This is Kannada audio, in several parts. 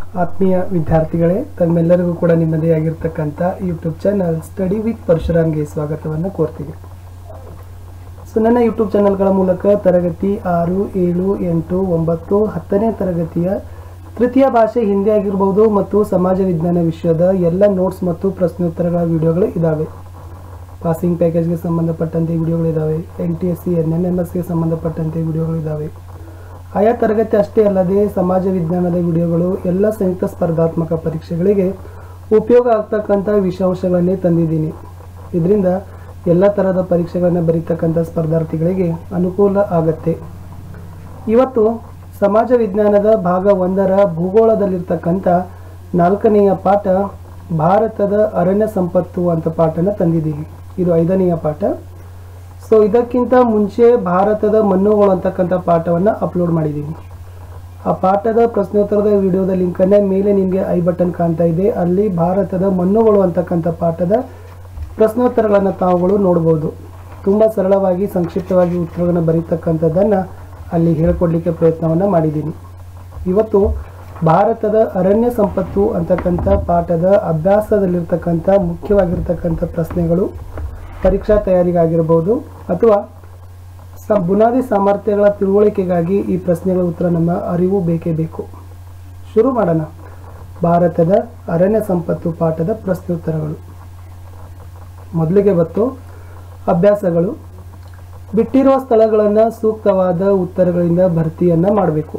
ಆತ್ಮೀಯ ವಿದ್ಯಾರ್ಥಿಗಳೇ ತಮ್ಮೆಲ್ಲರಿಗೂ ಕೂಡ ನಿಮ್ಮದೇ ಆಗಿರ್ತಕ್ಕಂಥ ಯೂಟ್ಯೂಬ್ ಚಾನಲ್ ಸ್ಟಡಿ ವಿತ್ ಪರಶುರಾಮ್ಗೆ ಸ್ವಾಗತವನ್ನು ಕೋರ್ತೀವಿ ಸೊ ನನ್ನ ಯೂಟ್ಯೂಬ್ ಚಾನಲ್ಗಳ ಮೂಲಕ ತರಗತಿ ಆರು ಏಳು ಎಂಟು ಒಂಬತ್ತು ಹತ್ತನೇ ತರಗತಿಯ ತೃತೀಯ ಭಾಷೆ ಹಿಂದಿ ಆಗಿರ್ಬೋದು ಮತ್ತು ಸಮಾಜ ವಿಜ್ಞಾನ ವಿಷಯದ ಎಲ್ಲ ನೋಟ್ಸ್ ಮತ್ತು ಪ್ರಶ್ನೋತ್ತರಗಳ ವಿಡಿಯೋಗಳು ಇದ್ದಾವೆ ಪಾಸಿಂಗ್ ಪ್ಯಾಕೇಜ್ಗೆ ಸಂಬಂಧಪಟ್ಟಂತೆ ವಿಡಿಯೋಗಳಿದ್ದಾವೆ N T S C N N M ಎಸ್ಗೆ ಸಂಬಂಧಪಟ್ಟಂತೆ ವಿಡಿಯೋಗಳಿದ್ದಾವೆ ಆಯಾ ತರಗತಿ ಅಷ್ಟೇ ಅಲ್ಲದೆ ಸಮಾಜ ವಿಜ್ಞಾನದ ವಿಡಿಯೋಗಳು ಎಲ್ಲ ಸಂಯುಕ್ತ ಸ್ಪರ್ಧಾತ್ಮಕ ಪರೀಕ್ಷೆಗಳಿಗೆ ಉಪಯೋಗ ಆಗ್ತಕ್ಕಂಥ ವಿಷಯಾಂಶಗಳನ್ನೇ ತಂದಿದ್ದೀನಿ ಇದರಿಂದ ಎಲ್ಲ ಥರದ ಪರೀಕ್ಷೆಗಳನ್ನು ಬರೀತಕ್ಕಂಥ ಸ್ಪರ್ಧಾರ್ಥಿಗಳಿಗೆ ಅನುಕೂಲ ಆಗತ್ತೆ ಇವತ್ತು ಸಮಾಜ ವಿಜ್ಞಾನದ ಭಾಗ ಒಂದರ ಭೂಗೋಳದಲ್ಲಿರ್ತಕ್ಕಂಥ ನಾಲ್ಕನೆಯ ಪಾಠ ಭಾರತದ ಅರಣ್ಯ ಸಂಪತ್ತು ಅಂತ ಪಾಠನ ತಂದಿದ್ದೀವಿ ಇದು ಐದನೆಯ ಪಾಠ ಸೊ ಇದಕ್ಕಿಂತ ಮುಂಚೆ ಭಾರತದ ಮಣ್ಣುಗಳು ಅಂತಕ್ಕಂಥ ಪಾಠವನ್ನು ಅಪ್ಲೋಡ್ ಮಾಡಿದ್ದೀನಿ ಆ ಪಾಠದ ಪ್ರಶ್ನೋತ್ತರದ ವಿಡಿಯೋದ ಲಿಂಕನ್ನು ಮೇಲೆ ನಿಮಗೆ ಐ ಬಟನ್ ಕಾಣ್ತಾ ಇದೆ ಅಲ್ಲಿ ಭಾರತದ ಮಣ್ಣುಗಳು ಅಂತಕ್ಕಂಥ ಪಾಠದ ಪ್ರಶ್ನೋತ್ತರಗಳನ್ನು ತಾವುಗಳು ನೋಡ್ಬೋದು ತುಂಬ ಸರಳವಾಗಿ ಸಂಕ್ಷಿಪ್ತವಾಗಿ ಉತ್ತರಗಳನ್ನು ಬರೀತಕ್ಕಂಥದ್ದನ್ನು ಅಲ್ಲಿ ಹೇಳ್ಕೊಡ್ಲಿಕ್ಕೆ ಪ್ರಯತ್ನವನ್ನು ಮಾಡಿದ್ದೀನಿ ಇವತ್ತು ಭಾರತದ ಅರಣ್ಯ ಸಂಪತ್ತು ಅಂತಕ್ಕಂಥ ಪಾಠದ ಅಭ್ಯಾಸದಲ್ಲಿರ್ತಕ್ಕಂಥ ಮುಖ್ಯವಾಗಿರ್ತಕ್ಕಂಥ ಪ್ರಶ್ನೆಗಳು ಪರೀಕ್ಷಾ ತಯಾರಿಗಾಗಿರ್ಬೋದು ಅಥವಾ ಸ ಬುನಾದಿ ಸಾಮರ್ಥ್ಯಗಳ ತಿಳುವಳಿಕೆಗಾಗಿ ಈ ಪ್ರಶ್ನೆಗಳ ಉತ್ತರ ನಮ್ಮ ಅರಿವು ಬೇಕೇ ಬೇಕು ಶುರು ಮಾಡೋಣ ಭಾರತದ ಅರಣ್ಯ ಸಂಪತ್ತು ಪಾಠದ ಪ್ರಶ್ನೋತ್ತರಗಳು ಮೊದಲಿಗೆ ಬತ್ತು ಅಭ್ಯಾಸಗಳು ಬಿಟ್ಟಿರುವ ಸ್ಥಳಗಳನ್ನು ಸೂಕ್ತವಾದ ಉತ್ತರಗಳಿಂದ ಭರ್ತಿಯನ್ನು ಮಾಡಬೇಕು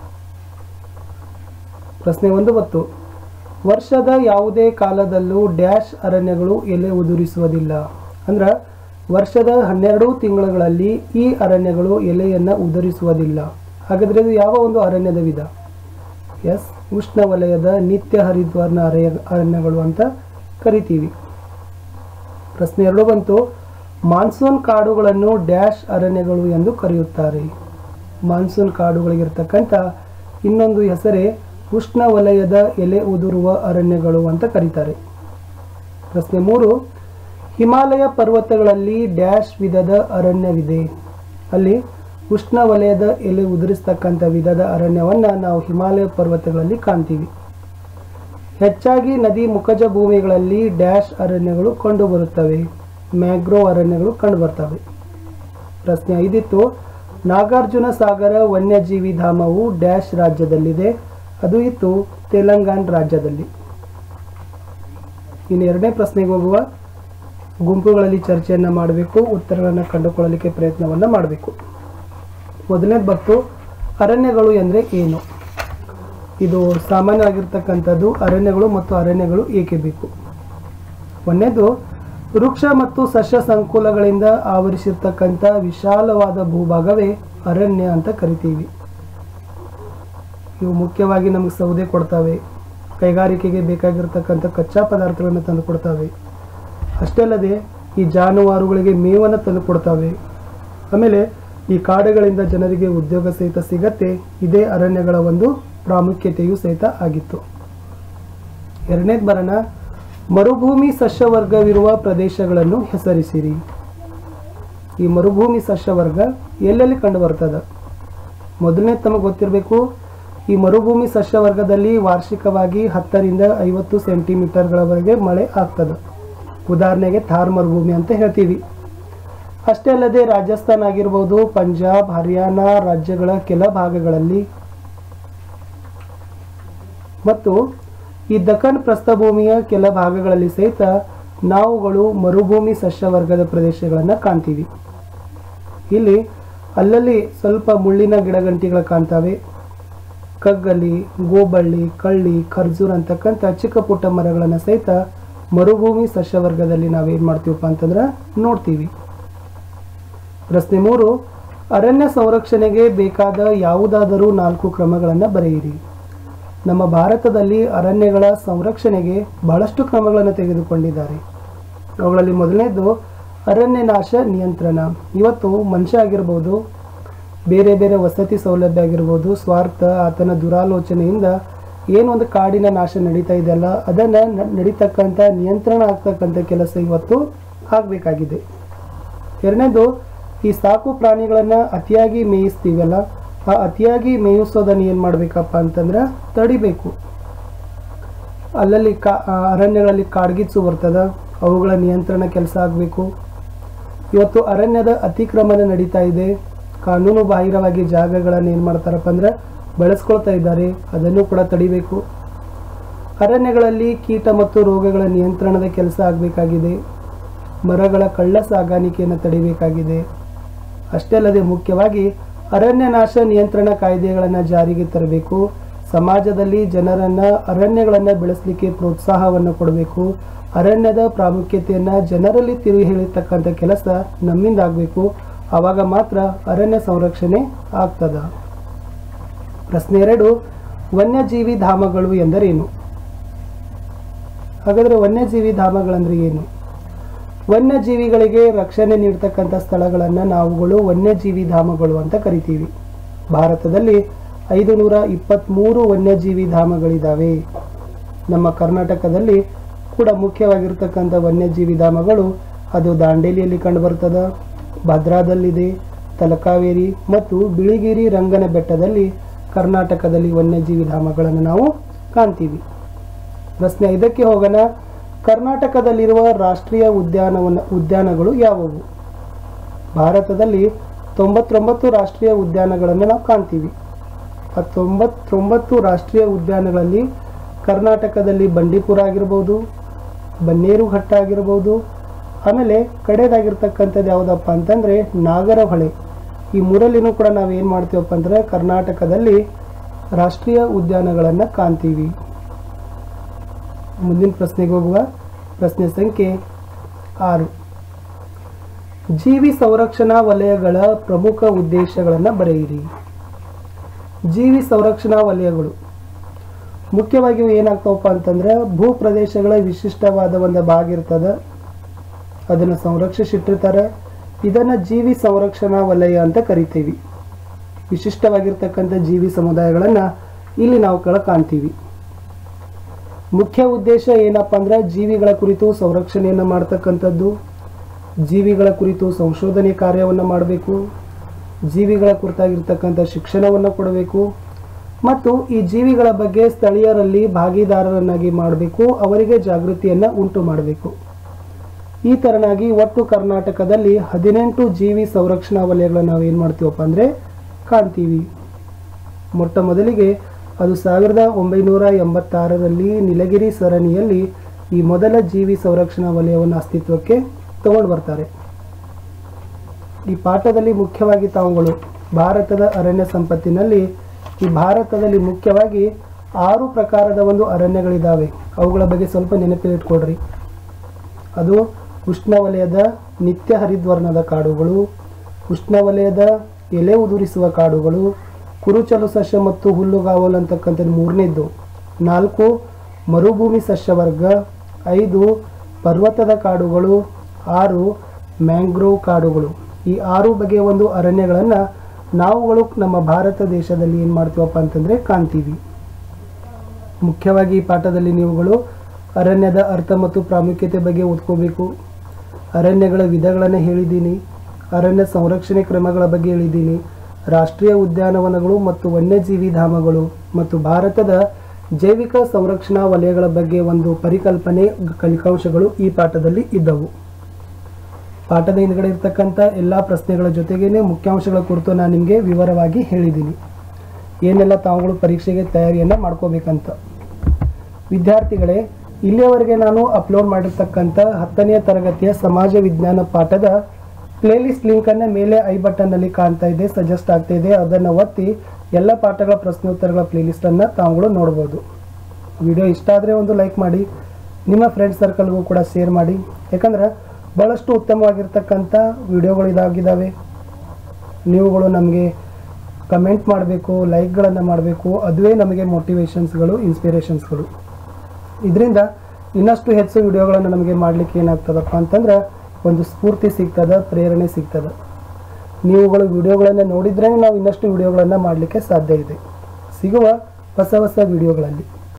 ಪ್ರಶ್ನೆ ಒಂದು ಬತ್ತು ವರ್ಷದ ಯಾವುದೇ ಕಾಲದಲ್ಲೂ ಡ್ಯಾಶ್ ಅರಣ್ಯಗಳು ಎಲೆ ಉದುರಿಸುವುದಿಲ್ಲ ಅಂದ್ರೆ ವರ್ಷದ ಹನ್ನೆರಡು ತಿಂಗಳುಗಳಲ್ಲಿ ಈ ಅರಣ್ಯಗಳು ಎಲೆಯನ್ನು ಉದುರಿಸುವುದಿಲ್ಲ ಹಾಗಾದರೆ ಇದು ಯಾವ ಒಂದು ಅರಣ್ಯದ ವಿಧ ಎಸ್ ಉಷ್ಣವಲಯದ ನಿತ್ಯ ಹರಿದ್ವಾರ್ನ ಅರಣ್ಯ ಅರಣ್ಯಗಳು ಅಂತ ಕರಿತೀವಿ ಪ್ರಶ್ನೆ ಎರಡು ಬಂತು ಮಾನ್ಸೂನ್ ಕಾಡುಗಳನ್ನು ಡ್ಯಾಶ್ ಅರಣ್ಯಗಳು ಎಂದು ಕರೆಯುತ್ತಾರೆ ಮಾನ್ಸೂನ್ ಕಾಡುಗಳಿಗಿರ್ತಕ್ಕಂಥ ಇನ್ನೊಂದು ಹೆಸರೇ ಉಷ್ಣವಲಯದ ಎಲೆ ಉದುರುವ ಅರಣ್ಯಗಳು ಅಂತ ಕರೀತಾರೆ ಪ್ರಶ್ನೆ ಮೂರು ಹಿಮಾಲಯ ಪರ್ವತಗಳಲ್ಲಿ ಡ್ಯಾಶ್ ವಿಧದ ಅರಣ್ಯವಿದೆ ಅಲ್ಲಿ ಉಷ್ಣವಲಯದ ಎಲೆ ಉದುರಿಸ್ತಕ್ಕಂಥ ವಿಧದ ಅರಣ್ಯವನ್ನು ನಾವು ಹಿಮಾಲಯ ಪರ್ವತಗಳಲ್ಲಿ ಕಾಣ್ತೀವಿ ಹೆಚ್ಚಾಗಿ ನದಿ ಮುಖಜ ಭೂಮಿಗಳಲ್ಲಿ ಡ್ಯಾಶ್ ಅರಣ್ಯಗಳು ಕಂಡುಬರುತ್ತವೆ ಮ್ಯಾಗ್ರೋವ್ ಅರಣ್ಯಗಳು ಕಂಡುಬರ್ತವೆ ಪ್ರಶ್ನೆ ಐದಿತ್ತು ನಾಗಾರ್ಜುನ ಸಾಗರ ವನ್ಯಜೀವಿ ಧಾಮವು ಡ್ಯಾಶ್ ರಾಜ್ಯದಲ್ಲಿದೆ ಅದು ಇತ್ತು ತೆಲಂಗಾಣ ರಾಜ್ಯದಲ್ಲಿ ಇನ್ನು ಎರಡನೇ ಪ್ರಶ್ನೆಗೆ ಹೋಗುವ ಗುಂಪುಗಳಲ್ಲಿ ಚರ್ಚೆಯನ್ನು ಮಾಡಬೇಕು ಉತ್ತರಗಳನ್ನು ಕಂಡುಕೊಳ್ಳಲಿಕ್ಕೆ ಪ್ರಯತ್ನವನ್ನು ಮಾಡಬೇಕು ಮೊದಲನೇದು ಬಂತು ಅರಣ್ಯಗಳು ಎಂದರೆ ಏನು ಇದು ಸಾಮಾನ್ಯವಾಗಿರ್ತಕ್ಕಂಥದ್ದು ಅರಣ್ಯಗಳು ಮತ್ತು ಅರಣ್ಯಗಳು ಏಕೆ ಬೇಕು ಒಂದನೇದು ವೃಕ್ಷ ಮತ್ತು ಸಸ್ಯ ಸಂಕುಲಗಳಿಂದ ಆವರಿಸಿರ್ತಕ್ಕಂಥ ವಿಶಾಲವಾದ ಭೂಭಾಗವೇ ಅರಣ್ಯ ಅಂತ ಕರಿತೀವಿ ಇವು ಮುಖ್ಯವಾಗಿ ನಮಗೆ ಸೌದೆ ಕೊಡ್ತವೆ ಕೈಗಾರಿಕೆಗೆ ಬೇಕಾಗಿರ್ತಕ್ಕಂಥ ಕಚ್ಚಾ ಪದಾರ್ಥಗಳನ್ನು ತಂದು ಕೊಡ್ತವೆ ಅಷ್ಟೇ ಅಲ್ಲದೆ ಈ ಜಾನುವಾರುಗಳಿಗೆ ಮೇವನ್ನು ತಂದು ಕೊಡ್ತವೆ ಆಮೇಲೆ ಈ ಕಾಡುಗಳಿಂದ ಜನರಿಗೆ ಉದ್ಯೋಗ ಸಹಿತ ಸಿಗತ್ತೆ ಇದೇ ಅರಣ್ಯಗಳ ಒಂದು ಪ್ರಾಮುಖ್ಯತೆಯೂ ಸಹಿತ ಆಗಿತ್ತು ಎರಡನೇದು ಬರೋಣ ಮರುಭೂಮಿ ಸಸ್ಯವರ್ಗವಿರುವ ಪ್ರದೇಶಗಳನ್ನು ಹೆಸರಿಸಿರಿ ಈ ಮರುಭೂಮಿ ಸಸ್ಯವರ್ಗ ಎಲ್ಲೆಲ್ಲಿ ಕಂಡು ಬರ್ತದೆ ಮೊದಲನೇ ತಮಗೆ ಗೊತ್ತಿರಬೇಕು ಈ ಮರುಭೂಮಿ ಸಸ್ಯವರ್ಗದಲ್ಲಿ ವಾರ್ಷಿಕವಾಗಿ ಹತ್ತರಿಂದ ಐವತ್ತು ಸೆಂಟಿಮೀಟರ್ಗಳವರೆಗೆ ಮಳೆ ಆಗ್ತದೆ ಉದಾಹರಣೆಗೆ ಥಾರ್ ಮರುಭೂಮಿ ಅಂತ ಹೇಳ್ತೀವಿ ಅಷ್ಟೇ ಅಲ್ಲದೆ ರಾಜಸ್ಥಾನ ಆಗಿರ್ಬೋದು ಪಂಜಾಬ್ ಹರಿಯಾಣ ರಾಜ್ಯಗಳ ಕೆಲ ಭಾಗಗಳಲ್ಲಿ ಮತ್ತು ಈ ದಖನ್ ಪ್ರಸ್ಥಭೂಮಿಯ ಕೆಲ ಭಾಗಗಳಲ್ಲಿ ಸಹಿತ ನಾವುಗಳು ಮರುಭೂಮಿ ಸಸ್ಯವರ್ಗದ ಪ್ರದೇಶಗಳನ್ನು ಕಾಣ್ತೀವಿ ಇಲ್ಲಿ ಅಲ್ಲಲ್ಲಿ ಸ್ವಲ್ಪ ಮುಳ್ಳಿನ ಗಿಡಗಂಟಿಗಳು ಕಾಣ್ತವೆ ಕಗ್ಗಲಿ ಗೋಬಳ್ಳಿ ಕಳ್ಳಿ ಖರ್ಜೂರ್ ಅಂತಕ್ಕಂಥ ಚಿಕ್ಕ ಪುಟ್ಟ ಮರಗಳನ್ನು ಸಹಿತ ಮರುಭೂಮಿ ಸಸ್ಯವರ್ಗದಲ್ಲಿ ನಾವೇನು ಮಾಡ್ತೀವಪ್ಪ ಅಂತಂದ್ರೆ ನೋಡ್ತೀವಿ ಪ್ರಶ್ನೆ ಮೂರು ಅರಣ್ಯ ಸಂರಕ್ಷಣೆಗೆ ಬೇಕಾದ ಯಾವುದಾದರೂ ನಾಲ್ಕು ಕ್ರಮಗಳನ್ನು ಬರೆಯಿರಿ ನಮ್ಮ ಭಾರತದಲ್ಲಿ ಅರಣ್ಯಗಳ ಸಂರಕ್ಷಣೆಗೆ ಬಹಳಷ್ಟು ಕ್ರಮಗಳನ್ನು ತೆಗೆದುಕೊಂಡಿದ್ದಾರೆ ಅವುಗಳಲ್ಲಿ ಮೊದಲನೇದು ಅರಣ್ಯ ನಾಶ ನಿಯಂತ್ರಣ ಇವತ್ತು ಮನುಷ್ಯ ಆಗಿರ್ಬೋದು ಬೇರೆ ಬೇರೆ ವಸತಿ ಸೌಲಭ್ಯ ಆಗಿರ್ಬೋದು ಸ್ವಾರ್ಥ ಆತನ ದುರಾಲೋಚನೆಯಿಂದ ಏನೊಂದು ಕಾಡಿನ ನಾಶ ನಡೀತಾ ಇದೆಯಲ್ಲ ಅದನ್ನು ನಡೀತಕ್ಕಂಥ ನಿಯಂತ್ರಣ ಆಗ್ತಕ್ಕಂಥ ಕೆಲಸ ಇವತ್ತು ಆಗಬೇಕಾಗಿದೆ ಎರಡನೇದು ಈ ಸಾಕು ಪ್ರಾಣಿಗಳನ್ನು ಅತಿಯಾಗಿ ಮೇಯಿಸ್ತೀವಲ್ಲ ಆ ಅತಿಯಾಗಿ ಮೇಯಿಸೋದನ್ನು ಏನು ಮಾಡಬೇಕಪ್ಪ ಅಂತಂದ್ರೆ ತಡಿಬೇಕು ಅಲ್ಲಲ್ಲಿ ಕಾ ಆ, ಅರಣ್ಯಗಳಲ್ಲಿ ಕಾಡ್ಗಿಚ್ಚು ಬರ್ತದ ಅವುಗಳ ನಿಯಂತ್ರಣ ಕೆಲಸ ಆಗಬೇಕು ಇವತ್ತು ಅರಣ್ಯದ ಅತಿಕ್ರಮಣ ನಡೀತಾ ಇದೆ ಕಾನೂನು ಬಾಹಿರವಾಗಿ ಜಾಗಗಳನ್ನು ಏನು ಮಾಡ್ತಾರಪ್ಪ ಅಂದ್ರೆ ಬಳಸ್ಕೊಳ್ತಾ ಇದ್ದಾರೆ ಅದನ್ನು ಕೂಡ ತಡಿಬೇಕು ಅರಣ್ಯಗಳಲ್ಲಿ ಕೀಟ ಮತ್ತು ರೋಗಗಳ ನಿಯಂತ್ರಣದ ಕೆಲಸ ಆಗಬೇಕಾಗಿದೆ ಮರಗಳ ಕಳ್ಳ ಸಾಗಾಣಿಕೆಯನ್ನು ತಡಿಬೇಕಾಗಿದೆ ಅಷ್ಟೇ ಅಲ್ಲದೆ ಮುಖ್ಯವಾಗಿ ಅರಣ್ಯ ನಾಶ ನಿಯಂತ್ರಣ ಕಾಯ್ದೆಗಳನ್ನು ಜಾರಿಗೆ ತರಬೇಕು ಸಮಾಜದಲ್ಲಿ ಜನರನ್ನ ಅರಣ್ಯಗಳನ್ನು ಬೆಳೆಸಲಿಕ್ಕೆ ಪ್ರೋತ್ಸಾಹವನ್ನು ಕೊಡಬೇಕು ಅರಣ್ಯದ ಪ್ರಾಮುಖ್ಯತೆಯನ್ನು ಜನರಲ್ಲಿ ತಿರುಗಿ ಹೇಳಿರ್ತಕ್ಕಂಥ ಕೆಲಸ ನಮ್ಮಿಂದ ಆಗಬೇಕು ಆವಾಗ ಮಾತ್ರ ಅರಣ್ಯ ಸಂರಕ್ಷಣೆ ಆಗ್ತದ ಪ್ರಶ್ನೆ ಎರಡು ವನ್ಯಜೀವಿ ಧಾಮಗಳು ಎಂದರೇನು ಹಾಗಾದರೆ ವನ್ಯಜೀವಿ ಧಾಮಗಳಂದ್ರೆ ಏನು ವನ್ಯಜೀವಿಗಳಿಗೆ ರಕ್ಷಣೆ ನೀಡ್ತಕ್ಕಂಥ ಸ್ಥಳಗಳನ್ನು ನಾವುಗಳು ವನ್ಯಜೀವಿ ಧಾಮಗಳು ಅಂತ ಕರಿತೀವಿ ಭಾರತದಲ್ಲಿ ಐದು ನೂರ ಇಪ್ಪತ್ತ್ಮೂರು ವನ್ಯಜೀವಿ ಧಾಮಗಳಿದ್ದಾವೆ ನಮ್ಮ ಕರ್ನಾಟಕದಲ್ಲಿ ಕೂಡ ಮುಖ್ಯವಾಗಿರ್ತಕ್ಕಂಥ ವನ್ಯಜೀವಿ ಧಾಮಗಳು ಅದು ದಾಂಡೇಲಿಯಲ್ಲಿ ಕಂಡುಬರ್ತದ ಭದ್ರಾದಲ್ಲಿದೆ ತಲಕಾವೇರಿ ಮತ್ತು ಬಿಳಿಗಿರಿ ರಂಗನ ಬೆಟ್ಟದಲ್ಲಿ ಕರ್ನಾಟಕದಲ್ಲಿ ವನ್ಯಜೀವಿ ಧಾಮಗಳನ್ನು ನಾವು ಕಾಣ್ತೀವಿ ಪ್ರಶ್ನೆ ಐದಕ್ಕೆ ಹೋಗೋಣ ಕರ್ನಾಟಕದಲ್ಲಿರುವ ರಾಷ್ಟ್ರೀಯ ಉದ್ಯಾನವನ ಉದ್ಯಾನಗಳು ಯಾವುವು ಭಾರತದಲ್ಲಿ ತೊಂಬತ್ತೊಂಬತ್ತು ರಾಷ್ಟ್ರೀಯ ಉದ್ಯಾನಗಳನ್ನು ನಾವು ಕಾಣ್ತೀವಿ ಆ ತೊಂಬತ್ತೊಂಬತ್ತು ರಾಷ್ಟ್ರೀಯ ಉದ್ಯಾನಗಳಲ್ಲಿ ಕರ್ನಾಟಕದಲ್ಲಿ ಬಂಡೀಪುರ ಆಗಿರ್ಬೋದು ಬನ್ನೇರುಘಟ್ಟ ಆಗಿರ್ಬೋದು ಆಮೇಲೆ ಕಡೆಯದಾಗಿರ್ತಕ್ಕಂಥದ್ದು ಯಾವುದಪ್ಪ ಅಂತಂದರೆ ನಾಗರಹೊಳೆ ಈ ಮೂರಲ್ಲಿನೂ ಕೂಡ ನಾವೇನು ಮಾಡ್ತೀವಪ್ಪ ಅಂದರೆ ಕರ್ನಾಟಕದಲ್ಲಿ ರಾಷ್ಟ್ರೀಯ ಉದ್ಯಾನಗಳನ್ನು ಕಾಣ್ತೀವಿ ಮುಂದಿನ ಪ್ರಶ್ನೆಗೆ ಹೋಗುವ ಪ್ರಶ್ನೆ ಸಂಖ್ಯೆ ಆರು ಜೀವಿ ಸಂರಕ್ಷಣಾ ವಲಯಗಳ ಪ್ರಮುಖ ಉದ್ದೇಶಗಳನ್ನು ಬರೆಯಿರಿ ಜೀವಿ ಸಂರಕ್ಷಣಾ ವಲಯಗಳು ಮುಖ್ಯವಾಗಿ ಇವು ಏನಾಗ್ತಾವಪ್ಪ ಅಂತಂದ್ರೆ ಭೂ ಪ್ರದೇಶಗಳ ವಿಶಿಷ್ಟವಾದ ಒಂದು ಭಾಗ ಇರ್ತದ ಅದನ್ನು ಸಂರಕ್ಷಿಸಿಟ್ಟಿರ್ತಾರೆ ಇದನ್ನು ಜೀವಿ ಸಂರಕ್ಷಣಾ ವಲಯ ಅಂತ ಕರಿತೀವಿ ವಿಶಿಷ್ಟವಾಗಿರ್ತಕ್ಕಂಥ ಜೀವಿ ಸಮುದಾಯಗಳನ್ನು ಇಲ್ಲಿ ನಾವು ಕೆಳ ಕಾಣ್ತೀವಿ ಮುಖ್ಯ ಉದ್ದೇಶ ಏನಪ್ಪ ಅಂದ್ರೆ ಜೀವಿಗಳ ಕುರಿತು ಸಂರಕ್ಷಣೆಯನ್ನು ಮಾಡ್ತಕ್ಕಂಥದ್ದು ಜೀವಿಗಳ ಕುರಿತು ಸಂಶೋಧನೆ ಕಾರ್ಯವನ್ನು ಮಾಡಬೇಕು ಜೀವಿಗಳ ಕುರಿತಾಗಿರ್ತಕ್ಕಂಥ ಶಿಕ್ಷಣವನ್ನು ಕೊಡಬೇಕು ಮತ್ತು ಈ ಜೀವಿಗಳ ಬಗ್ಗೆ ಸ್ಥಳೀಯರಲ್ಲಿ ಭಾಗಿದಾರರನ್ನಾಗಿ ಮಾಡಬೇಕು ಅವರಿಗೆ ಜಾಗೃತಿಯನ್ನು ಉಂಟು ಮಾಡಬೇಕು ಈ ತರನಾಗಿ ಒಟ್ಟು ಕರ್ನಾಟಕದಲ್ಲಿ ಹದಿನೆಂಟು ಜೀವಿ ಸಂರಕ್ಷಣಾ ವಲಯಗಳನ್ನು ನಾವು ಏನು ಮಾಡ್ತೀವಪ್ಪ ಅಂದರೆ ಕಾಣ್ತೀವಿ ಮೊಟ್ಟ ಮೊದಲಿಗೆ ಅದು ಸಾವಿರದ ಒಂಬೈನೂರ ಎಂಬತ್ತಾರರಲ್ಲಿ ನೀಲಗಿರಿ ಸರಣಿಯಲ್ಲಿ ಈ ಮೊದಲ ಜೀವಿ ಸಂರಕ್ಷಣಾ ವಲಯವನ್ನು ಅಸ್ತಿತ್ವಕ್ಕೆ ತಗೊಂಡು ಬರ್ತಾರೆ ಈ ಪಾಠದಲ್ಲಿ ಮುಖ್ಯವಾಗಿ ತಾವುಗಳು ಭಾರತದ ಅರಣ್ಯ ಸಂಪತ್ತಿನಲ್ಲಿ ಈ ಭಾರತದಲ್ಲಿ ಮುಖ್ಯವಾಗಿ ಆರು ಪ್ರಕಾರದ ಒಂದು ಅರಣ್ಯಗಳಿದ್ದಾವೆ ಅವುಗಳ ಬಗ್ಗೆ ಸ್ವಲ್ಪ ನೆನಪಿಟ್ಕೊಡ್ರಿ ಅದು ಉಷ್ಣವಲಯದ ನಿತ್ಯ ಹರಿದ್ವರ್ಣದ ಕಾಡುಗಳು ಉಷ್ಣವಲಯದ ಎಲೆ ಉದುರಿಸುವ ಕಾಡುಗಳು ಕುರುಚಲು ಸಸ್ಯ ಮತ್ತು ಹುಲ್ಲುಗಾವಲು ಅಂತಕ್ಕಂಥದ್ದು ಮೂರನೇದ್ದು ನಾಲ್ಕು ಮರುಭೂಮಿ ಸಸ್ಯವರ್ಗ ಐದು ಪರ್ವತದ ಕಾಡುಗಳು ಆರು ಮ್ಯಾಂಗ್ರೋವ್ ಕಾಡುಗಳು ಈ ಆರು ಬಗೆಯ ಒಂದು ಅರಣ್ಯಗಳನ್ನು ನಾವುಗಳು ನಮ್ಮ ಭಾರತ ದೇಶದಲ್ಲಿ ಏನು ಮಾಡ್ತೀವಪ್ಪ ಅಂತಂದರೆ ಕಾಣ್ತೀವಿ ಮುಖ್ಯವಾಗಿ ಈ ಪಾಠದಲ್ಲಿ ನೀವುಗಳು ಅರಣ್ಯದ ಅರ್ಥ ಮತ್ತು ಪ್ರಾಮುಖ್ಯತೆ ಬಗ್ಗೆ ಓದ್ಕೋಬೇಕು ಅರಣ್ಯಗಳ ವಿಧಗಳನ್ನು ಹೇಳಿದ್ದೀನಿ ಅರಣ್ಯ ಸಂರಕ್ಷಣೆ ಕ್ರಮಗಳ ಬಗ್ಗೆ ಹೇಳಿದ್ದೀನಿ ರಾಷ್ಟ್ರೀಯ ಉದ್ಯಾನವನಗಳು ಮತ್ತು ವನ್ಯಜೀವಿ ಧಾಮಗಳು ಮತ್ತು ಭಾರತದ ಜೈವಿಕ ಸಂರಕ್ಷಣಾ ವಲಯಗಳ ಬಗ್ಗೆ ಒಂದು ಪರಿಕಲ್ಪನೆ ಕಲಿಕಾಂಶಗಳು ಈ ಪಾಠದಲ್ಲಿ ಇದ್ದವು ಪಾಠದ ಹಿಂದ್ಗಡೆ ಇರ್ತಕ್ಕಂಥ ಎಲ್ಲ ಪ್ರಶ್ನೆಗಳ ಜೊತೆಗೇನೆ ಮುಖ್ಯಾಂಶಗಳ ಕುರಿತು ನಾನು ನಿಮಗೆ ವಿವರವಾಗಿ ಹೇಳಿದ್ದೀನಿ ಏನೆಲ್ಲ ತಾವುಗಳು ಪರೀಕ್ಷೆಗೆ ತಯಾರಿಯನ್ನು ಮಾಡ್ಕೋಬೇಕಂತ ವಿದ್ಯಾರ್ಥಿಗಳೇ ಇಲ್ಲಿಯವರೆಗೆ ನಾನು ಅಪ್ಲೋಡ್ ಮಾಡಿರ್ತಕ್ಕಂಥ ಹತ್ತನೆಯ ತರಗತಿಯ ಸಮಾಜ ವಿಜ್ಞಾನ ಪಾಠದ ಪ್ಲೇಲಿಸ್ಟ್ ಲಿಂಕನ್ನು ಮೇಲೆ ಐ ಬಟನ್ನಲ್ಲಿ ಕಾಣ್ತಾ ಇದೆ ಸಜೆಸ್ಟ್ ಆಗ್ತಾ ಇದೆ ಅದನ್ನು ಒತ್ತಿ ಎಲ್ಲ ಪಾಠಗಳ ಪ್ರಶ್ನೋತ್ತರಗಳ ಪ್ಲೇಲಿಸ್ಟನ್ನು ತಾವುಗಳು ನೋಡ್ಬೋದು ವಿಡಿಯೋ ಇಷ್ಟ ಆದರೆ ಒಂದು ಲೈಕ್ ಮಾಡಿ ನಿಮ್ಮ ಫ್ರೆಂಡ್ ಸರ್ಕಲ್ಗೂ ಕೂಡ ಶೇರ್ ಮಾಡಿ ಯಾಕಂದ್ರೆ ಭಾಳಷ್ಟು ಉತ್ತಮವಾಗಿರ್ತಕ್ಕಂಥ ವಿಡಿಯೋಗಳು ಇದಾಗಿದ್ದಾವೆ ನೀವುಗಳು ನಮಗೆ ಕಮೆಂಟ್ ಮಾಡಬೇಕು ಲೈಕ್ಗಳನ್ನು ಮಾಡಬೇಕು ಅದುವೇ ನಮಗೆ ಮೋಟಿವೇಶನ್ಸ್ಗಳು ಇನ್ಸ್ಪಿರೇಷನ್ಸ್ಗಳು ಇದರಿಂದ ಇನ್ನಷ್ಟು ಹೆಚ್ಚು ವಿಡಿಯೋಗಳನ್ನು ನಮಗೆ ಮಾಡಲಿಕ್ಕೆ ಏನಾಗ್ತದಪ್ಪ ಅಂತಂದ್ರೆ ಒಂದು ಸ್ಫೂರ್ತಿ ಸಿಗ್ತದ ಪ್ರೇರಣೆ ಸಿಗ್ತದ ನೀವುಗಳು ವಿಡಿಯೋಗಳನ್ನು ನೋಡಿದ್ರೇ ನಾವು ಇನ್ನಷ್ಟು ವಿಡಿಯೋಗಳನ್ನು ಮಾಡಲಿಕ್ಕೆ ಸಾಧ್ಯ ಇದೆ ಸಿಗುವ ಹೊಸ ಹೊಸ ವಿಡಿಯೋಗಳಲ್ಲಿ